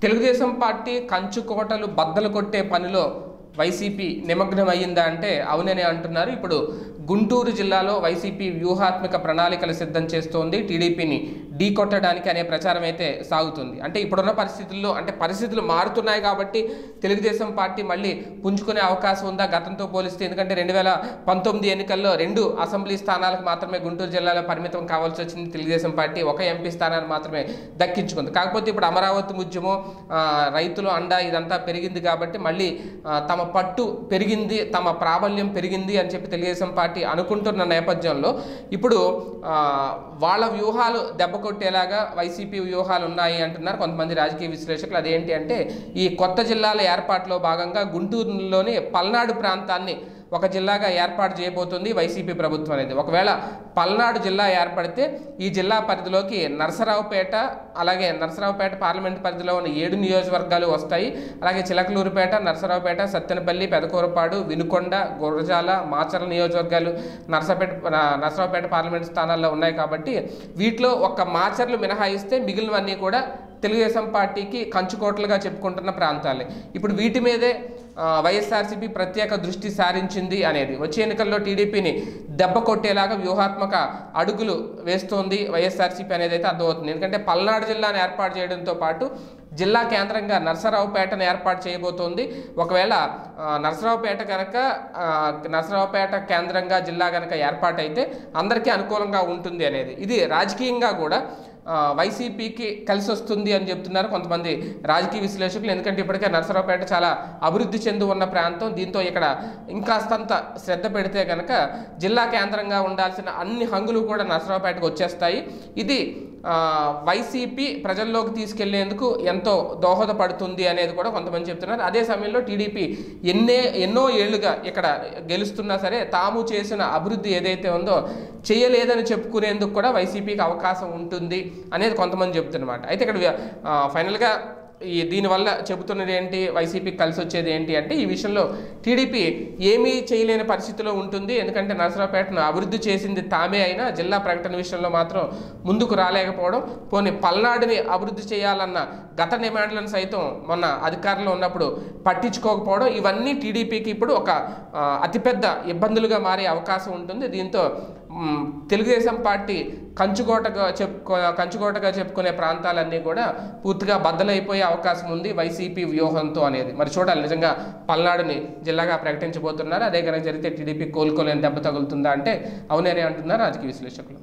Telugu Desam party కంచుకోటలు బద్దలు కొట్టే పనిలో వైసీపీ నిమగ్నం అయ్యిందా అంటే అవునని అంటున్నారు ఇప్పుడు గుంటూరు జిల్లాలో వైసీపీ వ్యూహాత్మక ప్రణాళికలు సిద్ధం చేస్తోంది టీడీపీని ఢీకొట్టడానికి అనే ప్రచారం అయితే సాగుతుంది అంటే ఇప్పుడున్న పరిస్థితుల్లో అంటే పరిస్థితులు మారుతున్నాయి కాబట్టి తెలుగుదేశం పార్టీ మళ్ళీ పుంజుకునే అవకాశం ఉందా గతంతో పోలిస్తే ఎందుకంటే రెండు వేల పంతొమ్మిది ఎన్నికల్లో రెండు అసెంబ్లీ స్థానాలకు మాత్రమే గుంటూరు జిల్లాలో పరిమితం కావాల్సి వచ్చింది తెలుగుదేశం పార్టీ ఒక ఎంపీ స్థానాన్ని మాత్రమే దక్కించుకుంది కాకపోతే ఇప్పుడు అమరావతి ఉద్యమం ఆ, రైతులు అండ ఇదంతా పెరిగింది కాబట్టి మళ్ళీ ఆ, తమ పట్టు పెరిగింది తమ ప్రాబల్యం పెరిగింది అని చెప్పి తెలుగుదేశం పార్టీ అనుకుంటున్న నేపథ్యంలో ఇప్పుడు ఆ, వాళ్ళ వ్యూహాలు దెబ్బ కొట్టేలాగా వైసీపీ వ్యూహాలు ఉన్నాయి అంటున్నారు కొంతమంది రాజకీయ విశ్లేషకులు అదేంటి అంటే ఈ కొత్త జిల్లాల ఏర్పాటులో భాగంగా గుంటూరులోని పల్నాడు ప్రాంతాన్ని ఒక జిల్లాగా ఏర్పాటు చేయబోతుంది వైసీపీ ప్రభుత్వం అనేది ఒకవేళ పల్నాడు జిల్లా ఏర్పడితే ఈ జిల్లా పరిధిలోకి నరసరావుపేట అలాగే నరసరావుపేట పార్లమెంట్ పరిధిలో ఉన్న ఏడు నియోజకవర్గాలు వస్తాయి అలాగే చిలకలూరుపేట నరసరావుపేట సత్తెనపల్లి పెదకూరపాడు వినుకొండ గురజాల మాచర్ల నియోజకవర్గాలు నరసపేట నరసరావుపేట పార్లమెంట్ స్థానాల్లో ఉన్నాయి కాబట్టి వీటిలో ఒక్క మాచర్లు మినహాయిస్తే మిగిలినవన్నీ కూడా తెలుగుదేశం పార్టీకి కంచుకోటలుగా చెప్పుకుంటున్న ప్రాంతాలే ఇప్పుడు వీటి మీదే ఆ, వైఎస్ఆర్సీపీ ప్రత్యేక దృష్టి సారించింది అనేది వచ్చే ఎన్నికల్లో టీడీపీని దెబ్బ కొట్టేలాగా వ్యూహాత్మక అడుగులు వేస్తోంది వైఎస్ఆర్సీపీ అనేది అయితే అర్థమవుతుంది ఎందుకంటే పల్నాడు జిల్లాను ఏర్పాటు చేయడంతో పాటు జిల్లా కేంద్రంగా నరసరావుపేటను ఏర్పాటు చేయబోతోంది ఒకవేళ ఆ, నరసరావుపేట కనుక ఆ, నరసరావుపేట కేంద్రంగా జిల్లా కనుక ఏర్పాటైతే అందరికీ అనుకూలంగా ఉంటుంది అనేది ఇది రాజకీయంగా కూడా ఆ, వైసీపీకి కలిసి వస్తుంది అని చెప్తున్నారు కొంతమంది రాజకీయ విశ్లేషకులు ఎందుకంటే ఇప్పటికే నరసరావుపేట చాలా అభివృద్ధి చెంది ఉన్న ప్రాంతం దీంతో ఇక్కడ ఇంకాస్తంత శ్రద్ధ పెడితే కనుక జిల్లా కేంద్రంగా ఉండాల్సిన అన్ని హంగులు కూడా నరసరావుపేటకు వచ్చేస్తాయి ఇది ఆ, వైసీపీ ప్రజల్లోకి తీసుకెళ్లేందుకు ఎంతో దోహదపడుతుంది అనేది కూడా కొంతమంది చెప్తున్నారు అదే సమయంలో టీడీపీ ఎన్నే ఎన్నో ఏళ్లుగా ఇక్కడ గెలుస్తున్నా సరే తాము చేసిన అభివృద్ధి ఏదైతే ఉందో చేయలేదని చెప్పుకునేందుకు కూడా వైసీపీకి అవకాశం ఉంటుంది అనేది కొంతమంది చెప్తున్నమాట అయితే ఇక్కడ ఆ, ఫైనల్గా ఈ దీనివల్ల చెబుతున్నది ఏంటి వైసీపీకి కలిసి వచ్చేది ఏంటి అంటే ఈ విషయంలో టీడీపీ ఏమీ చేయలేని పరిస్థితిలో ఉంటుంది ఎందుకంటే నరసరావుపేటను అభివృద్ధి చేసింది తామే అయినా జిల్లా ప్రకటన విషయంలో మాత్రం ముందుకు రాలేకపోవడం పోనీ పల్నాడుని అభివృద్ధి చేయాలన్న గత డిమాండ్లను సైతం మొన్న అధికారంలో ఉన్నప్పుడు పట్టించుకోకపోవడం ఇవన్నీ టీడీపీకి ఇప్పుడు ఒక ఆ, అతిపెద్ద ఇబ్బందులుగా మారే అవకాశం ఉంటుంది దీంతో మ్, తెలుగుదేశం పార్టీ కంచుకోటగా చెప్పుకో కంచుకోటగా చెప్పుకునే ప్రాంతాలన్నీ కూడా పూర్తిగా బద్దలైపోయే అవకాశం ఉంది వైసీపీ వ్యూహంతో అనేది మరి చూడాలి నిజంగా పల్నాడుని జిల్లాగా ప్రకటించబోతున్నారు అదే కనుక జరిగితే టీడీపీ కోలుకోలేని దెబ్బ తగులుతుందా అంటే అవునేనే అంటున్నారు రాజకీయ విశ్లేషకులు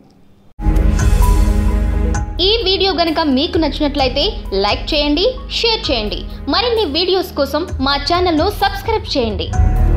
ఈ వీడియో గనక మీకు నచ్చినట్లయితే లైక్ చేయండి షేర్ చేయండి మరిన్ని వీడియోస్ కోసం మా ఛానల్ను సబ్స్క్రైబ్ చేయండి